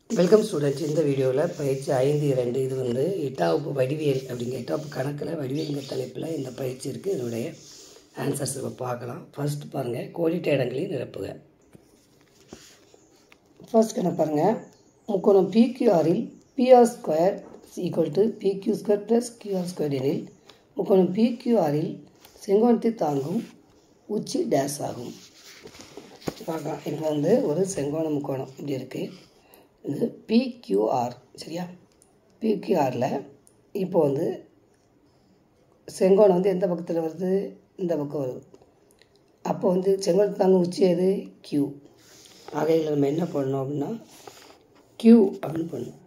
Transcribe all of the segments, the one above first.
welcome students இந்த வீடியோவில் பயிற்சி ஐந்து இரண்டு இது வந்து எட்டாம் வகுப்பு வடிவியல் அப்படிங்கிற எட்டாம் வகுப்பு கணக்கில் வடிவியல்ங்கிற தலைப்பில் இந்த பயிற்சி இருக்குது இதனுடைய ஆன்சர்ஸ் இப்போ பார்க்கலாம் ஃபர்ஸ்ட் பாருங்கள் கோடிட்ட இடங்களை நிரப்புக ஃபர்ஸ்ட் கணக்கு பாருங்கள் முக்கோணம் பிக்யூஆரில் PR square equal to PQ square plus QR square எனில் முக்கோணம் பிக்யூஆரில் செங்கோணத்தை தாங்கும் உச்சி டேஸ் ஆகும் பார்க்கலாம் இப்போ வந்து ஒரு செங்கோண முக்கோணம் இப்படி இருக்குது இது பிக்யூஆர் சரியா பிக்யூஆரில் இப்போ வந்து செங்கோணம் வந்து எந்த பக்கத்தில் வருது இந்த பக்கம் வருது அப்போ வந்து செங்கோணத்தை தாங்க உச்சி எது கியூ ஆகையில் நம்ம என்ன பண்ணணும் அப்படின்னா கியூ அப்படின்னு பண்ணணும்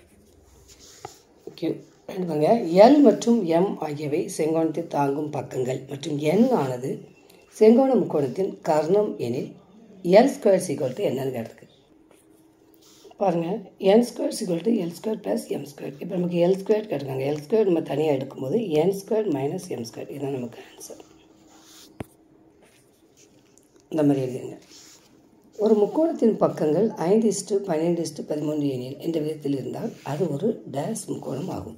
கியூ பாருங்க எல் மற்றும் எம் ஆகியவை செங்கோணத்தை தாங்கும் பக்கங்கள் மற்றும் என் ஆனது செங்கோண முக்கோணத்தின் கர்ணம் எனில் எல் ஸ்கொயர் சீக்வல் டு என்னன்னு கேட்டிருக்கு பாருங்கள் N square equal to L square plus M square இப்போ நமக்கு எல் ஸ்கொயர் கேட்டிருக்காங்க எல் ஸ்கொயர் நம்ம தனியாக எடுக்கும்போது N square minus M square இதுதான் நமக்கு ஆன்சர் இந்த மாதிரி எழுதிங்க ஒரு முக்கோணத்தின் பக்கங்கள் ஐந்து இஸ்டு பன்னிரெண்டு இஸ்டு பதிமூன்று எனில் என்ற விதத்தில் இருந்தால் அது ஒரு டேஸ் முக்கோணம் ஆகும்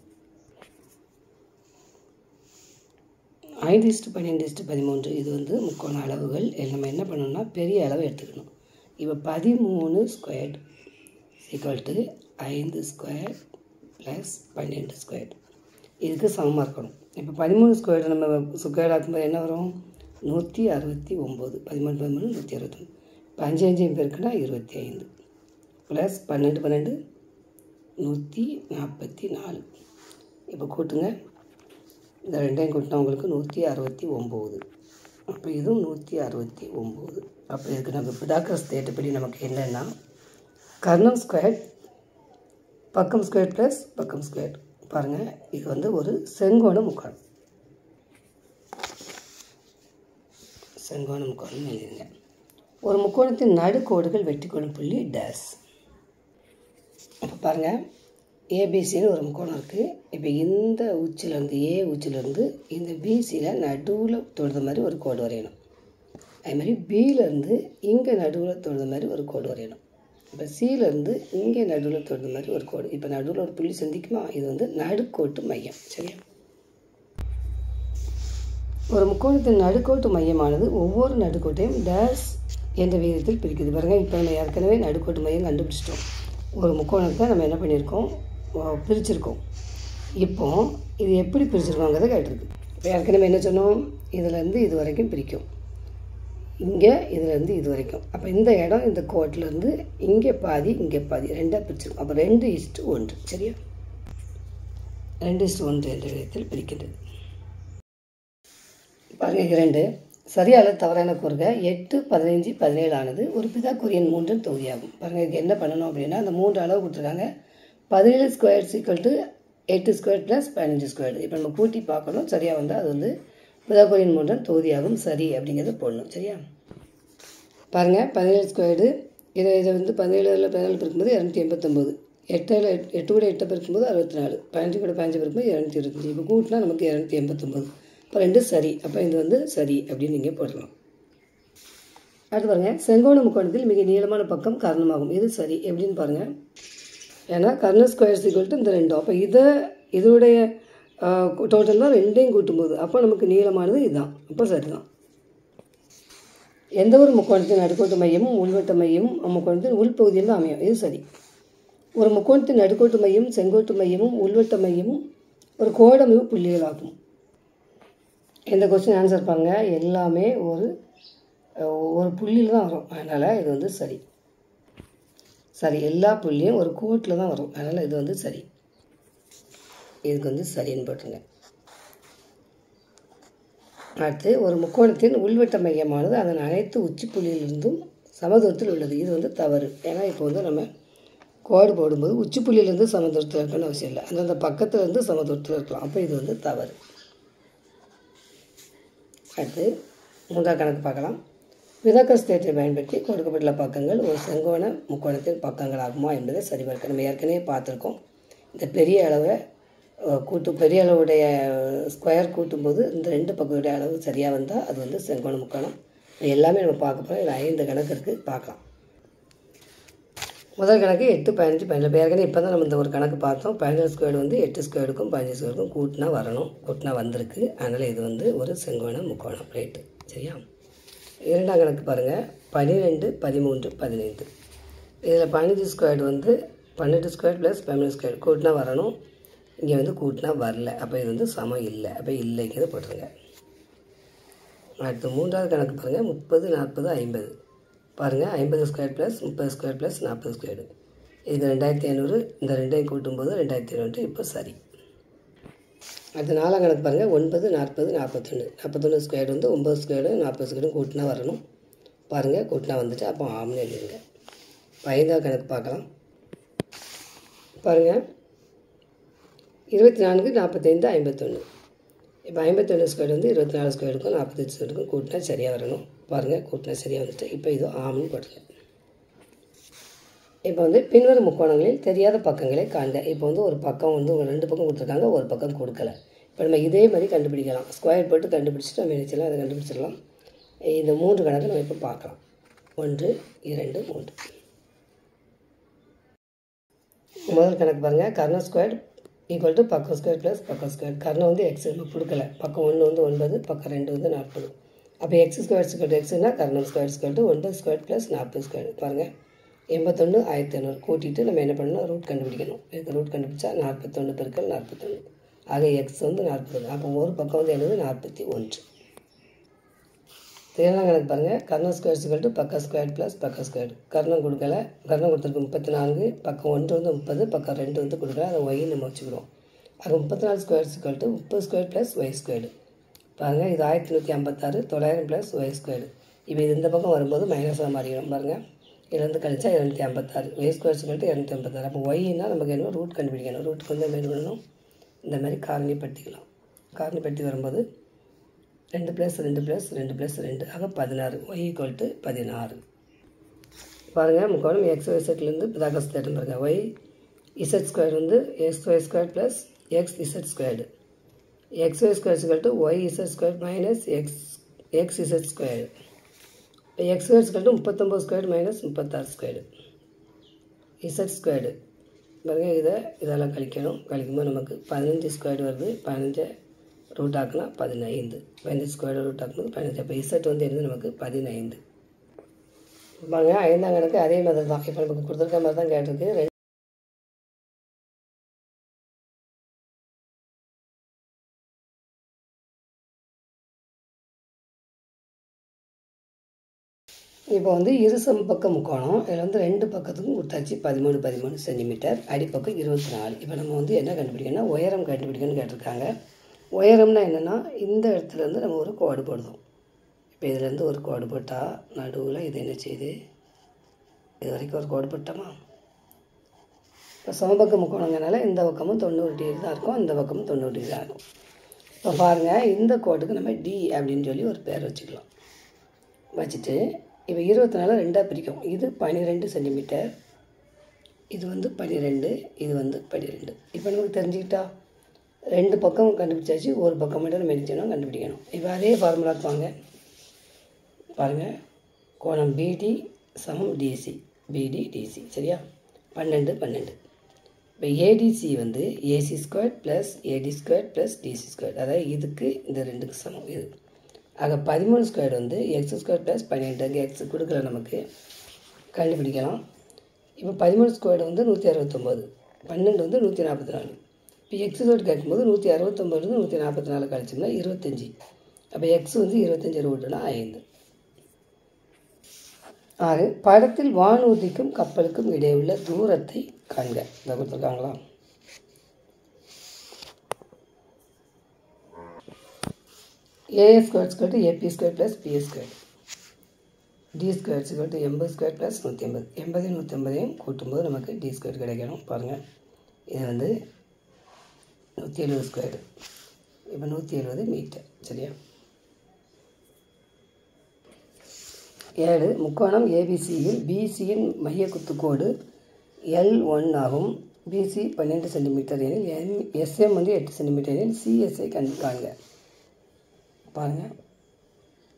ஐந்து இஸ்டு பன்னிரெண்டு இஸ்டு பதிமூன்று இது வந்து முக்கோண அளவுகள் இதில் நம்ம என்ன பண்ணணும்னா பெரிய அளவு எடுத்துக்கணும் இப்போ பதிமூணு ஸ்கொயர் ஈக்குவல் டு ஐந்து ஸ்கொயர் ப்ளஸ் பன்னெண்டு ஸ்கொயர் இதுக்கு சமமாக இருக்கணும் இப்போ பதிமூணு ஸ்கொயர் நம்ம ஸ்கொயர் ஆக்கும்போது என்ன வரும் நூற்றி அறுபத்தி ஒம்பது பதிமூணு பதிமூணு நூற்றி அறுபத்தொன்று இப்போ அஞ்சு அஞ்சு பேருக்குன்னா இருபத்தி ஐந்து ப்ளஸ் பன்னெண்டு பன்னெண்டு நூற்றி நாற்பத்தி நாலு இப்போ கூட்டுங்க இந்த ரெண்டையும் கூட்டினா உங்களுக்கு நூற்றி அறுபத்தி ஒம்பது அப்போ இதுவும் நூற்றி அறுபத்தி ஒம்பது அப்போ இதுக்கு நம்ம பிதாக்கஸ் தேட்டப்படி நமக்கு என்னென்னா கர்ணம் ஸ்கொயர் பக்கம் ஸ்கொயர் ப்ளஸ் பக்கம் ஸ்கொயர் பாருங்கள் இது வந்து ஒரு செங்கோண முக்கோணம் செங்கோண முக்கோணம் எழுதிருங்க ஒரு முக்கோணத்தின் நடுக்கோடுகள் வெட்டிக்கொள்ளும் புள்ளி டேஸ் இப்போ பாருங்கள் ஏபிசின்னு ஒரு முக்கோணம் இருக்குது இப்போ இந்த உச்சிலேருந்து ஏ உச்சிலேருந்து இந்த பிசியில் நடுவில் தொழுத மாதிரி ஒரு கோடு வரையணும் அதே மாதிரி பியிலேருந்து இங்கே நடுவில் தொழுத மாதிரி ஒரு கோடு வரையணும் இப்போ சியிலேருந்து இங்கே நடுவில் தொடுற மாதிரி ஒரு கோடு இப்போ நடுவில் ஒரு புள்ளி சந்திக்குமா இது வந்து நடுக்கோட்டு மையம் சரியா ஒரு முக்கோணத்தின் நடுக்கோட்டு மையமானது ஒவ்வொரு நடுக்கோட்டையும் டேஸ் என்ற விகிதத்தில் பிரிக்குது பாருங்கள் இப்போ நம்ம ஏற்கனவே நடுக்கோட்டு மையம் கண்டுபிடிச்சிட்டோம் ஒரு முக்கோணத்தை நம்ம என்ன பண்ணியிருக்கோம் பிரிச்சிருக்கோம் இப்போ இது எப்படி பிரிச்சிருக்கோங்கிறத கேட்டிருக்கு இப்போ ஏற்கனவே என்ன சொன்னோம் இதுலேருந்து இது வரைக்கும் பிரிக்கும் இங்கே இதுலேருந்து இது வரைக்கும் அப்போ இந்த இடம் இந்த கோட்டிலேருந்து இங்கே பாதி இங்கே பாதி ரெண்டாக பிரிச்சிருக்கும் அப்போ ரெண்டு இஸ்ட்டு ஒன்று சரியா ரெண்டு இஸ்ட்டு ஒன்று என்ற விதத்தில் பிரிக்கின்றது பாருங்கள் இது ரெண்டு சரியான தவறான கூறுக எட்டு பதினைஞ்சு பதினேழு ஆனது ஒரு பிதாக்குரியன் மூன்றின் தொகுதியாகும் பாருங்கள் இதுக்கு என்ன பண்ணணும் அப்படின்னா அந்த மூன்று அளவு கொடுத்துருக்காங்க பதினேழு ஸ்கொயர் சீக்வல் டு எட்டு ஸ்கொயர் ப்ளஸ் பதினஞ்சு ஸ்கொயர் இப்போ நம்ம கூட்டி பார்க்கணும் சரியாக வந்தால் அது வந்து பிதாகோரியன் மூன்றாம் தொகுதியாகும் சரி அப்படிங்கிறத போடணும் சரியா பாருங்கள் பதினேழு ஸ்கொயர்டு இதை இதை வந்து பதினேழில் பதினேழு பிறக்கும்போது இரநூத்தி எண்பத்தொம்போது எட்டில் எட்டு கூட எட்டை பிறக்கும்போது அறுபத்தி நாலு பதினஞ்சு கூட பதினஞ்சு பிறக்கும்போது இரநூத்தி இருபத்தஞ்சி இப்போ கூட்டினா நமக்கு இரநூத்தி எண்பத்தொம்போது இப்போ ரெண்டு சரி அப்போ இது வந்து சரி அப்படின்னு நீங்கள் போடலாம் அடுத்து பாருங்கள் செங்கோண முக்கோணத்தில் மிக நீளமான பக்கம் காரணமாகும் இது சரி எப்படின்னு பாருங்கள் ஏன்னா கர்ண ஸ்கொயர் சீக்வல்ட்டு இந்த ரெண்டும் அப்போ இதை இதோடைய டோட்டல் தான் ரெண்டையும் கூட்டும்போது அப்போ நமக்கு நீளமானது இதுதான் அப்போ சரிதான் எந்த ஒரு முக்கோணத்தின் நடுக்கோட்டு மையமும் உள்வட்ட மையமும் முக்கோணத்தின் உள்பகுதியில் தான் அமையும் இது சரி ஒரு முக்கோணத்தின் நடுக்கோட்டு மையம் செங்கோட்டு மையமும் உள்வட்ட மையமும் ஒரு கோடமைவு புள்ளிகளாகும் இந்த கொஸ்டின் ஆன்சர் பாருங்க எல்லாமே ஒரு ஒரு புள்ளியில் தான் வரும் அதனால் இது வந்து சரி சரி எல்லா புள்ளியும் ஒரு கோட்டில் தான் வரும் அதனால் இது வந்து சரி இதுக்கு வந்து சரின்னு போட்டுருங்க அடுத்து ஒரு முக்கோணத்தின் உள்வட்ட மையமானது அதன் அனைத்து உச்சி புள்ளியிலிருந்தும் சமதூரத்தில் உள்ளது இது வந்து தவறு ஏன்னா இப்போ வந்து நம்ம கோடு போடும்போது உச்சி புள்ளியிலேருந்து சமதூரத்தில் இருக்கணும்னு அவசியம் இல்லை அந்தந்த பக்கத்துலேருந்து சமதூரத்தில் இருக்கலாம் அப்போ இது வந்து தவறு அடுத்து மூன்றாம் கணக்கு பார்க்கலாம் விதக்கஸ் தேற்றை பயன்படுத்தி கொடுக்கப்பட்டுள்ள பக்கங்கள் ஒரு செங்கோண முக்கோணத்தின் பக்கங்கள் ஆகுமா என்பதை சரிபார்க்க நம்ம ஏற்கனவே பார்த்துருக்கோம் இந்த பெரிய அளவை கூட்டு பெரிய அளவுடைய ஸ்கொயர் கூட்டும்போது இந்த ரெண்டு பக்கத்துடைய அளவு சரியாக வந்தால் அது வந்து செங்கோண முக்கோணம் எல்லாமே நம்ம பார்க்க போகிறோம் இதில் ஐந்து கணக்கு இருக்குது பார்க்கலாம் முதல் கணக்கு எட்டு பதினஞ்சு பதினேழு ஏற்கனவே இப்போ தான் நம்ம இந்த ஒரு கணக்கு பார்த்தோம் பதினேழு ஸ்கொயர் வந்து எட்டு ஸ்கொயருக்கும் பதினஞ்சு ஸ்கொயருக்கும் கூட்டினா வரணும் கூட்டினா வந்திருக்கு அதனால் இது வந்து ஒரு செங்கோணம் முக்கோணம் ரேட்டு சரியா இரண்டாம் கணக்கு பாருங்கள் பன்னிரெண்டு பதிமூன்று பதினைந்து இதில் பதினஞ்சு ஸ்கொயர் வந்து பன்னெண்டு ஸ்கொயர் ப்ளஸ் பதிமூணு ஸ்கொயர் கூட்டினா வரணும் இங்கே வந்து கூட்டினா வரல அப்போ இது வந்து சமம் இல்லை அப்போ இல்லைங்கிறத போட்டுருங்க அடுத்து மூன்றாவது கணக்கு பாருங்கள் முப்பது நாற்பது ஐம்பது பாருங்கள் ஐம்பது ஸ்கொயர் ப்ளஸ் முப்பது ஸ்கொயர் ப்ளஸ் நாற்பது ஸ்கொயர் இது ரெண்டாயிரத்தி ஐநூறு இந்த ரெண்டையும் கூட்டும்போது ரெண்டாயிரத்தி ஐநூறு இப்போ சரி அடுத்து நாலாம் கணக்கு பாருங்கள் ஒன்பது நாற்பது நாற்பத்தொன்று நாற்பத்தொன்று ஸ்கொயர் வந்து ஒம்பது ஸ்கொயரு நாற்பது ஸ்கொயரும் கூட்டினா வரணும் பாருங்கள் கூட்டினா வந்துட்டு அப்போ ஆம்னு எழுதுங்க இப்போ ஐந்தாவது கணக்கு பார்க்கலாம் பாருங்கள் இருபத்தி நான்கு நாற்பத்தைந்து ஐம்பத்தொன்று இப்போ ஐம்பத்தொன்று ஸ்கொயர் வந்து இருபத்தி நாலு ஸ்கொயருக்கும் நாற்பத்தஞ்சு ஸ்கொயருக்கும் கூட்டினா சரியாக வரணும் பாருங்கள் கூட்டினா சரியாக வந்துட்டு இப்போ இது ஆம்னு போட்டுருங்க இப்போ வந்து பின்வரும் முக்கோணங்களில் தெரியாத பக்கங்களை காண்க இப்போ வந்து ஒரு பக்கம் வந்து ஒரு ரெண்டு பக்கம் கொடுத்துருக்காங்க ஒரு பக்கம் கொடுக்கல இப்போ நம்ம இதே மாதிரி கண்டுபிடிக்கலாம் ஸ்கொயர் போட்டு கண்டுபிடிச்சிட்டு நம்ம நினச்சலாம் அதை கண்டுபிடிச்சிடலாம் இந்த மூன்று கணக்கு நம்ம இப்போ பார்க்கலாம் ஒன்று இரண்டு மூன்று முதல் கணக்கு பாருங்கள் கர்ண ஸ்கொயர் ஈக்குவல் டு பக்கம் ஸ்கொயர் ப்ளஸ் பக்கம் ஸ்கொயர் கர்ணம் வந்து எக்ஸ் நம்ம கொடுக்கல பக்கம் ஒன்று வந்து ஒன்பது பக்கம் ரெண்டு வந்து நாற்பது அப்போ எக்ஸ் ஸ்கொயர் ஸ்கொயர் எக்ஸ்னா கர்ணம் ஸ்கொயர் ஸ்கொயர் டு ஒன்பது ஸ்கொயர் ப்ளஸ் நாற்பது ஸ்கொயர் பாருங்கள் எண்பத்தொன்று ஆயிரத்தி ஐநூறு கூட்டிட்டு நம்ம என்ன பண்ணணும் ரூட் கண்டுபிடிக்கணும் இதுக்கு ரூட் கண்டுபிடிச்சா நாற்பத்தொன்று பெருக்கல் நாற்பத்தொன்று ஆக எக்ஸ் வந்து நாற்பத்தொன்று அப்போ ஒரு பக்கம் வந்து என்னது நாற்பத்தி ஒன்று தேர்தல் கணக்கு பாருங்கள் கர்ணம் ஸ்கொயர் ஸ்கொயர் டு பக்கம் ஸ்கொயர் ப்ளஸ் பக்கம் ஸ்கொயர் கர்ணம் கொடுக்கல கர்ணம் கொடுத்துருக்கு முப்பத்தி நான்கு பக்கம் ஒன்று வந்து முப்பது பக்கம் ரெண்டு வந்து கொடுக்கல அதை ஒய் நம்ம வச்சுக்கிறோம் அது முப்பத்தி நாலு ஸ்கொயர் ஸ்கொயர் டு முப்பது ஸ்கொயர் ப்ளஸ் ஒய் ஸ்கொயர் பாருங்கள் இது ஆயிரத்தி நூற்றி ஐம்பத்தாறு தொள்ளாயிரம் ப்ளஸ் ஒய் ஸ்கொயர் இப்போ இது இந்த பக்கம் வரும்போது மைனஸாக மாறிடும் பாருங்கள் இதுலேருந்து கழிச்சா இரநூத்தி ஐம்பத்தாறு ஒய் ஸ்கொயர் ஸ்கொயர் இரநூத்தி ஐம்பத்தாறு அப்போ ஒய்னா நமக்கு என்ன ரூட் கண்டுபிடிக்கணும் ரூட்டுக்கு வந்து என்ன பண்ணணும் இந்த மாதிரி காரணிப்படுத்திக்கலாம் காரணிப்படுத்தி வரும்போது ரெண்டு ப்ளஸ் ரெண்டு ப்ளஸ் ரெண்டு ப்ளஸ் ரெண்டு ஆக பதினாறு ஒய் ஈக்குவல் டு பதினாறு பாருங்கள் முக்கோணம் எக்ஸ் ஒய் செட்லேருந்து பிதாகஸ் தேட்டம் பாருங்கள் ஒய் இசட் ஸ்கொயர் வந்து X Y square plus X Z squared X Y square square to Y Z square minus X X Z square X square square to முப்பத்தொம்பது square minus முப்பத்தாறு square Z squared பாருங்கள் இதை இதெல்லாம் கழிக்கணும் கழிக்கும்போது நமக்கு பதினஞ்சு ஸ்கொயர் வருது பதினஞ்சு ரூட் ஆக்குனா பதினைந்து பதினஞ்சு ஸ்கொயர் ரூட் ஆக்கும்போது பதினஞ்சு அப்போ இசட் வந்து இருந்து நமக்கு பதினைந்து பாருங்க ஐந்தாம் கணக்கு அதே மாதிரி தான் இப்போ நமக்கு கொடுத்துருக்க மாதிரி தான் கேட்டிருக்கு ரெண்டு இப்போ வந்து இரு சமபக்க முக்கோணம் இதில் வந்து ரெண்டு பக்கத்துக்கும் கொடுத்தாச்சு பதிமூணு பதிமூணு சென்டிமீட்டர் அடிப்பக்கம் இருபத்தி நாலு இப்போ நம்ம வந்து என்ன கண்டுபிடிக்கணும்னா உயரம் கண்டுபிடிக்கணும்னு கேட்டிருக்காங்க உயரம்னா என்னென்னா இந்த இடத்துலேருந்து நம்ம ஒரு கோடு போடுறோம் இப்போ இதுலேருந்து ஒரு கோடு போட்டால் நடுவில் இது என்ன செய்யுது இது வரைக்கும் ஒரு கோடு போட்டோமா இப்போ சமபக்க முக்கோணங்கனால இந்த பக்கமும் தொண்ணூறு டிகிரி தான் இருக்கும் இந்த பக்கமும் தொண்ணூறு டிகிரி தான் இருக்கும் இப்போ பாருங்கள் இந்த கோட்டுக்கு நம்ம டி அப்படின்னு சொல்லி ஒரு பேர் வச்சுக்கலாம் வச்சுட்டு இப்போ இருபத்தி நாலு ரெண்டாக பிரிக்கும் இது பன்னிரெண்டு சென்டிமீட்டர் இது வந்து பன்னிரெண்டு இது வந்து பன்னிரெண்டு இப்போ நமக்கு தெரிஞ்சுக்கிட்டா ரெண்டு பக்கம் கண்டுபிடிச்சாச்சு ஒரு பக்கம் மட்டும் நம்ம என்ன கண்டுபிடிக்கணும் இப்போ அதே ஃபார்முலாக்கு வாங்க பாருங்கள் கோணம் பிடி சமம் டிசி பிடி டிசி சரியா பன்னெண்டு பன்னெண்டு இப்போ ஏடிசி வந்து AC square plus AD square plus DC square அதாவது இதுக்கு இந்த ரெண்டுக்கு சமம் இது ஆக பதிமூணு ஸ்கொயர் வந்து எக்ஸ் ஸ்கொயர் ப்ளஸ் பன்னெண்டு அங்கே எக்ஸ் கொடுக்கல நமக்கு கண்டுபிடிக்கலாம் இப்போ பதிமூணு ஸ்கொயர் வந்து நூற்றி அறுபத்தொம்போது பன்னெண்டு வந்து நூற்றி நாற்பத்தி நாலு இப்போ எக்ஸ் ஸ்கொயர் கேட்கும்போது நூற்றி அறுபத்தொம்போது நூற்றி நாற்பத்தி நாலு கழிச்சோம்னா இருபத்தஞ்சி அப்போ எக்ஸ் வந்து இருபத்தஞ்சி ரூட்டுனா ஐந்து ஆறு படத்தில் வானூர்திக்கும் கப்பலுக்கும் இடையே உள்ள தூரத்தை காண்க இதை கொடுத்துருக்காங்களா AA square square to AB square plus BA square D square square to எண்பது ஸ்கொயர் ப்ளஸ் நூற்றி எண்பது எண்பது நூற்றி ஐம்பதையும் கூட்டும்போது நமக்கு டி ஸ்கொயர் கிடைக்கணும் பாருங்கள் இது வந்து நூற்றி எழுபது ஸ்கொயர் இப்போ நூற்றி எழுபது மீட்டர் சரியா ஏழு முக்கோணம் ஏபிசியில் பிசியின் மைய குத்துக்கோடு எல் ஒன் ஆகும் பிசி பன்னெண்டு சென்டிமீட்டர் எனில் எம் எஸ்எம் வந்து எட்டு சென்டிமீட்டர் எனில் சிஎஸ்ஐ கண்டு காண்க பாருங்கள்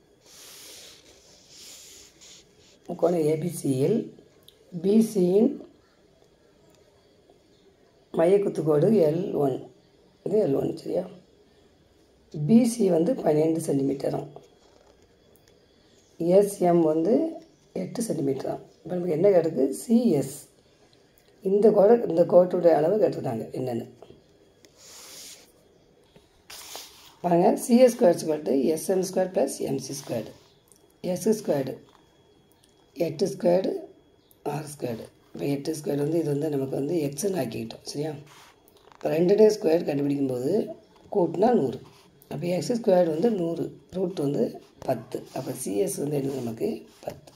முக்கோணம் ஏபிசியில் பிசியின் மையக்குத்து கோடு எல் ஒன் இது எல் ஒன் சரியா பிசி வந்து பன்னெண்டு சென்டிமீட்டரும் எஸ்எம் வந்து எட்டு சென்டிமீட்டராம் இப்போ நமக்கு என்ன கிடக்கு சிஎஸ் இந்த கோடை இந்த கோட்டுடைய அளவு கேட்டிருக்காங்க என்னென்னு பாருங்கள் CS square squared SM square plus MC squared S squared எட்டு ஸ்கொயர்டு ஆறு ஸ்கொயர்டு இப்போ எட்டு ஸ்கொயர் வந்து இது வந்து நமக்கு வந்து எக்ஸ்ன்னு ஆக்கிக்கிட்டோம் சரியா இப்போ ரெண்டு டே ஸ்கொயர் கண்டுபிடிக்கும்போது கூட்டினா நூறு அப்போ எக்ஸ் ஸ்கொயர் வந்து நூறு ரூட் வந்து பத்து அப்போ சிஎஸ் வந்து என்ன நமக்கு பத்து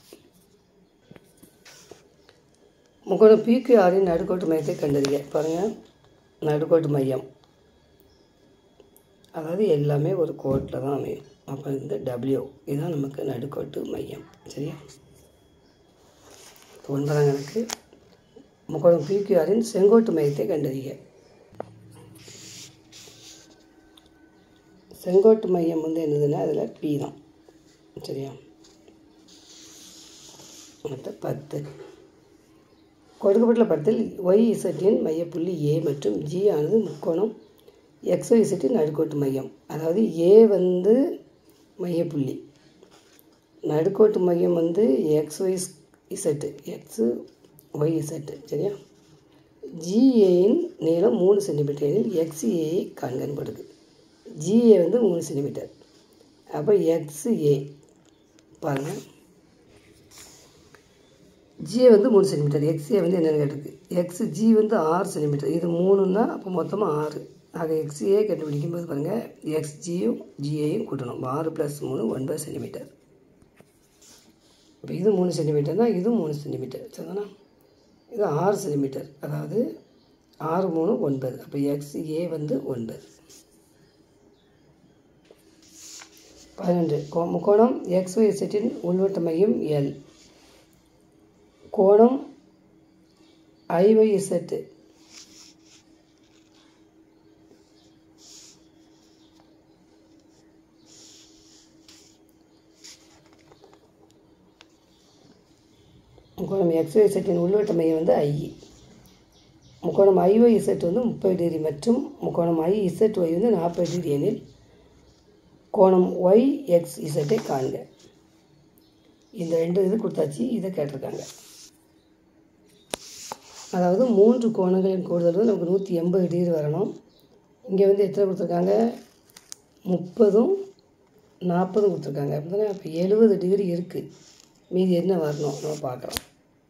முக்கோண பிக்யூஆரின் நடுக்கோட்டு மையத்தை கண்டறிய பாருங்கள் நடுக்கோட்டு மையம் அதாவது எல்லாமே ஒரு கோட்டில் தான் அமையும் அப்போ இந்த டபிள்யூ இதுதான் நமக்கு நடுக்கோட்டு மையம் சரியா ஒன்பதாம் கணக்கு முக்கோணம் பிக்யூஆரின் செங்கோட்டு மையத்தை கண்டறிய செங்கோட்டு மையம் வந்து என்னதுன்னா அதில் பி தான் சரியா மொத்தம் பத்து கொடுக்கப்பட்டுள்ள படத்தில் ஒய் இசட்டின் மையப்புள்ளி ஏ மற்றும் ஜி ஆனது முக்கோணம் எக்ஸ் ஒய் இசட்டின் நடுக்கோட்டு மையம் அதாவது ஏ வந்து மையப்புள்ளி நடுக்கோட்டு மையம் வந்து X Y Z X Y Z சரியா ஜிஏயின் நீளம் மூணு சென்டிமீட்டர் எனில் எக்ஸ்ஏயை காண்கன்னு போடுது ஜிஏ வந்து மூணு சென்டிமீட்டர் அப்போ எக்ஸ்ஏ பாருங்கள் ஜிஏ வந்து மூணு சென்டிமீட்டர் எக்ஸ்ஏ வந்து என்னென்னு கேட்டிருக்கு எக்ஸ் ஜி வந்து ஆறு சென்டிமீட்டர் இது மூணுன்னா அப்போ மொத்தமாக ஆறு ஆக எக்ஸ்ஏ கண்டுபிடிக்கும் போது பாருங்கள் எக்ஸ் ஜியும் ஜிஏயும் கூட்டணும் ஆறு ப்ளஸ் மூணு ஒன்பது சென்டிமீட்டர் இப்போ இது மூணு சென்டிமீட்டர்னால் இதுவும் மூணு சென்டிமீட்டர் சரிதானா இது ஆறு சென்டிமீட்டர் அதாவது ஆறு மூணு ஒன்பது அப்போ எக்ஸ் ஏ வந்து ஒன்பது பதினொன்று கோ முக்கோணம் எக்ஸ் ஒய் செட்டின் உள்வட்ட மையம் எல் கோணம் ஐஒய் இசட்டு முக்கோணம் எக்ஸ்ஒய் செட்டின் உள்வட்ட மையம் வந்து ஐ முக்கோணம் ஐஒய் இசட் வந்து முப்பது டிகிரி மற்றும் முக்கோணம் ஐ இசட் ஒய் வந்து நாற்பது டிகிரி எனில் கோணம் ஒய் எக்ஸ் இசட்டை காண்க இந்த ரெண்டு இது கொடுத்தாச்சு இதை கேட்டிருக்காங்க அதாவது மூன்று கோணங்களின் கூடுதல் வந்து நமக்கு நூற்றி எண்பது டிகிரி வரணும் இங்கே வந்து எத்தனை கொடுத்துருக்காங்க முப்பதும் நாற்பதும் கொடுத்துருக்காங்க அப்படின்னா அப்போ எழுபது டிகிரி இருக்குது மீதி என்ன வரணும் நம்ம பார்க்கலாம்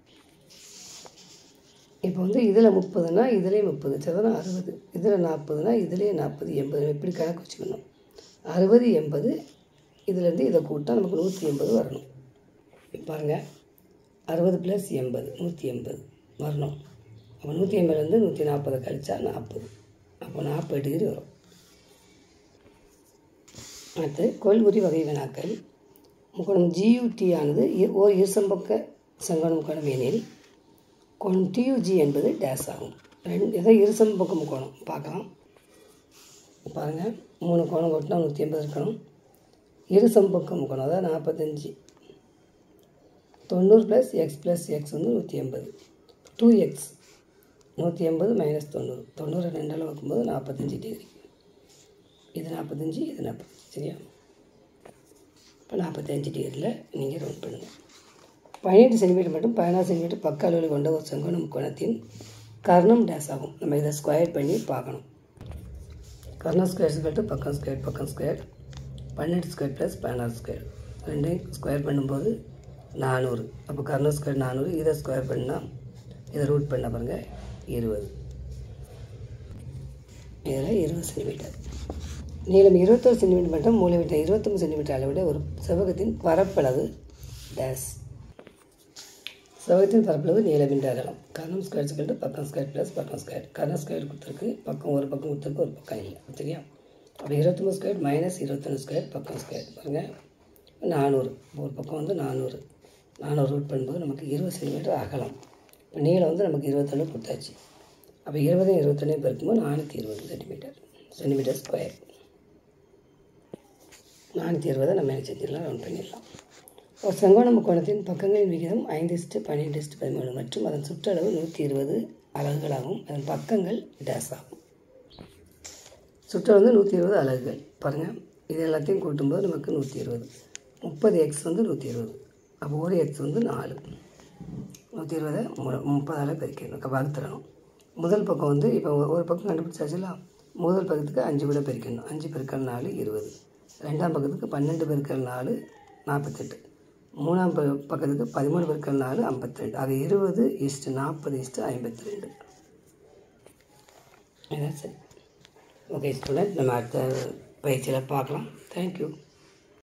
இப்போ வந்து இதில் முப்பதுனா இதுலேயே முப்பது சரிதானா அறுபது இதில் நாற்பதுனா இதுலேயே நாற்பது எண்பது எப்படி கணக்கு வச்சுக்கணும் அறுபது எண்பது இதுலேருந்து இதை கூட்டினா நமக்கு நூற்றி எண்பது வரணும் பாருங்கள் அறுபது ப்ளஸ் எண்பது நூற்றி எண்பது வரணும் அப்போ நூற்றி எண்பதுலேருந்து நூற்றி நாற்பது கழிச்சா நாற்பது அப்போ நாற்பது டிகிரி வரும் அடுத்து கொள்முறி வகை வினாக்கள் முக்கோணம் ஜியூடி ஆனது இ- ஓர் இருசம்பக்க செங்கோண முக்கோணம் எனில் கோணம் டியூஜி என்பது டேஸ் ஆகும் ரெண்டு இதை இருசம்பக்க முக்கோணம் பார்க்கலாம் பாருங்கள் மூணு கோணம் கொட்டினா நூற்றி எண்பது இருக்கணும் இருசம்பக்க முக்கோணம் அதாவது நாற்பத்தஞ்சு தொண்ணூறு ப்ளஸ் எக்ஸ் ப்ளஸ் எக்ஸ் வந்து நூற்றி எண்பது டூ எக்ஸ் நூற்றி எண்பது மைனஸ் தொண்ணூறு தொண்ணூறு ரெண்டால் வைக்கும்போது நாற்பத்தஞ்சு டிகிரி இது நாற்பத்தஞ்சு இது நாற்பத்தஞ்சு சரியா இப்போ நாற்பத்தஞ்சு டிகிரியில் நீங்கள் ரவுண்ட் பண்ணுங்கள் பன்னிரெண்டு சென்டிமீட்டர் மட்டும் பதினாறு சென்டிமீட்டர் பக்க அளவில் கொண்ட ஒரு செங்கோண முக்கோணத்தின் கர்ணம் டேஸ் ஆகும் நம்ம இதை ஸ்கொயர் பண்ணி பார்க்கணும் கர்ணம் ஸ்கொயர் ஸ்கொயர் பக்கம் ஸ்கொயர் பக்கம் ஸ்கொயர் பன்னெண்டு ஸ்கொயர் ப்ளஸ் பதினாறு ஸ்கொயர் ரெண்டையும் ஸ்கொயர் பண்ணும்போது நானூறு அப்போ கர்ணம் ஸ்கொயர் நானூறு இதை ஸ்கொயர் பண்ணால் இதை ரூட் பண்ண பாருங்கள் இருபது இதில் இருபது சென்டிமீட்டர் நீளம் இருபத்தோரு சென்டிமீட்டர் மட்டும் மூலைவிட்டம் இருபத்தொம்பது சென்டிமீட்டர் அளவிட ஒரு செவகத்தின் பரப்பளவு டேஸ் செவகத்தின் பரப்பளவு நீளம் என்ற அகலம் கர்ணம் ஸ்கொயர் சொல்லிட்டு பக்கம் ஸ்கொயர் ப்ளஸ் பக்கம் ஸ்கொயர் கர்ணம் ஸ்கொயர் கொடுத்துருக்கு பக்கம் ஒரு பக்கம் கொடுத்துருக்கு ஒரு பக்கம் இல்லை சரியா அப்போ இருபத்தொம்பது ஸ்கொயர் மைனஸ் இருபத்தொன்று ஸ்கொயர் பக்கம் ஸ்கொயர் பாருங்கள் நானூறு ஒரு பக்கம் வந்து நானூறு நானூறு ரூட் பண்ணும்போது நமக்கு இருபது சென்டிமீட்டர் அகலம் இப்போ நீளம் வந்து நமக்கு இருபத்தொன்று கொடுத்தாச்சு அப்போ இருபதையும் இருபத்தொன்னையும் பெருக்கும்போது நானூற்றி இருபது சென்டிமீட்டர் சென்டிமீட்டர் ஸ்கொயர் நானூற்றி இருபதை நம்ம என்ன செஞ்சிடலாம் ரவுண்ட் பண்ணிடலாம் ஒரு செங்கோண முக்கோணத்தின் பக்கங்களின் விகிதம் ஐந்து இஸ்ட்டு பன்னெண்டு இஸ்ட்டு பதிமூணு மற்றும் அதன் சுற்றளவு நூற்றி இருபது அலகுகளாகும் அதன் பக்கங்கள் டேஸ் ஆகும் சுற்றளவு வந்து நூற்றி இருபது அலகுகள் பாருங்கள் இது எல்லாத்தையும் கூட்டும்போது நமக்கு நூற்றி இருபது முப்பது எக்ஸ் வந்து நூற்றி இருபது அப்போ ஒரு எக்ஸ் வந்து நாலு நூற்றி இருபதை மு முப்பதால் பெருக்கணும் வகுத்துடணும் முதல் பக்கம் வந்து இப்போ ஒரு பக்கம் கண்டுபிடிச்சாச்சுல முதல் பக்கத்துக்கு அஞ்சு கூட பெருக்கணும் அஞ்சு பெருக்கல் நாலு இருபது ரெண்டாம் பக்கத்துக்கு பன்னெண்டு பெருக்கல் நாலு நாற்பத்தெட்டு மூணாம் ப பக்கத்துக்கு பதிமூணு பெருக்கல் நாலு ஐம்பத்தி ரெண்டு அது இருபது இஸ்ட்டு நாற்பது இஸ்ட்டு ஐம்பத்தி ரெண்டு இதான் சரி ஓகே ஸ்டூடெண்ட் நம்ம அடுத்த பயிற்சியில் பார்க்கலாம் தேங்க்யூ